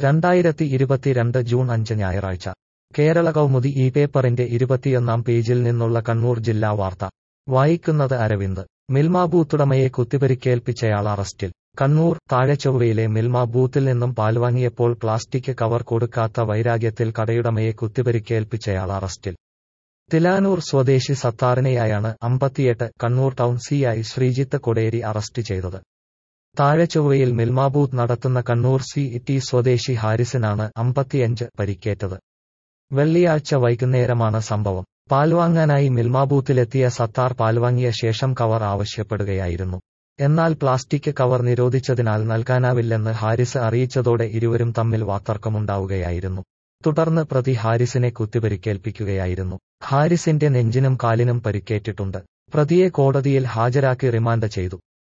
രണ്ടായിരത്തി ഇരുപത്തിരണ്ട് ജൂൺ അഞ്ച് ഞായറാഴ്ച കേരള കൗമുദി ഈ പേപ്പറിന്റെ ഇരുപത്തിയൊന്നാം പേജിൽ നിന്നുള്ള കണ്ണൂർ ജില്ലാ വാർത്ത വായിക്കുന്നത് അരവിന്ദ് മിൽമ ബൂത്തുടമയെ കുത്തിപരിക്കേൽപ്പിച്ചയാൾ അറസ്റ്റിൽ കണ്ണൂർ താഴെച്ചൊവ്വയിലെ മിൽമ ബൂത്തിൽ നിന്നും പാൽ വാങ്ങിയപ്പോൾ പ്ലാസ്റ്റിക് കവർ കൊടുക്കാത്ത വൈരാഗ്യത്തിൽ കടയുടമയെ കുത്തിപരിക്കേൽപ്പിച്ചയാൾ അറസ്റ്റിൽ തിലാനൂർ സ്വദേശി സത്താറിനെയായാണ് അമ്പത്തിയെട്ട് Kannur town CI Sreejith Koderi arrest ചെയ്തത് താഴെച്ചൊവ്വയിൽ മിൽമ ബൂത്ത് നടത്തുന്ന കണ്ണൂർ സി ടി സ്വദേശി ഹാരിസിനാണ് അമ്പത്തിയഞ്ച് പരിക്കേറ്റത് വെള്ളിയാഴ്ച വൈകുന്നേരമാണ് സംഭവം പാൽ വാങ്ങാനായി മിൽമ ബൂത്തിലെത്തിയ സത്താർ പാൽ വാങ്ങിയ ശേഷം കവർ ആവശ്യപ്പെടുകയായിരുന്നു എന്നാൽ പ്ലാസ്റ്റിക് കവർ നിരോധിച്ചതിനാൽ നൽകാനാവില്ലെന്ന് ഹാരിസ് അറിയിച്ചതോടെ ഇരുവരും തമ്മിൽ വാത്തർക്കമുണ്ടാവുകയായിരുന്നു തുടർന്ന് പ്രതി ഹാരിസിനെ കുത്തിപരിക്കേൽപ്പിക്കുകയായിരുന്നു ഹാരിസിന്റെ നെഞ്ചിനും കാലിനും പരിക്കേറ്റിട്ടുണ്ട് പ്രതിയെ കോടതിയിൽ ഹാജരാക്കി റിമാൻഡ് ചെയ്തു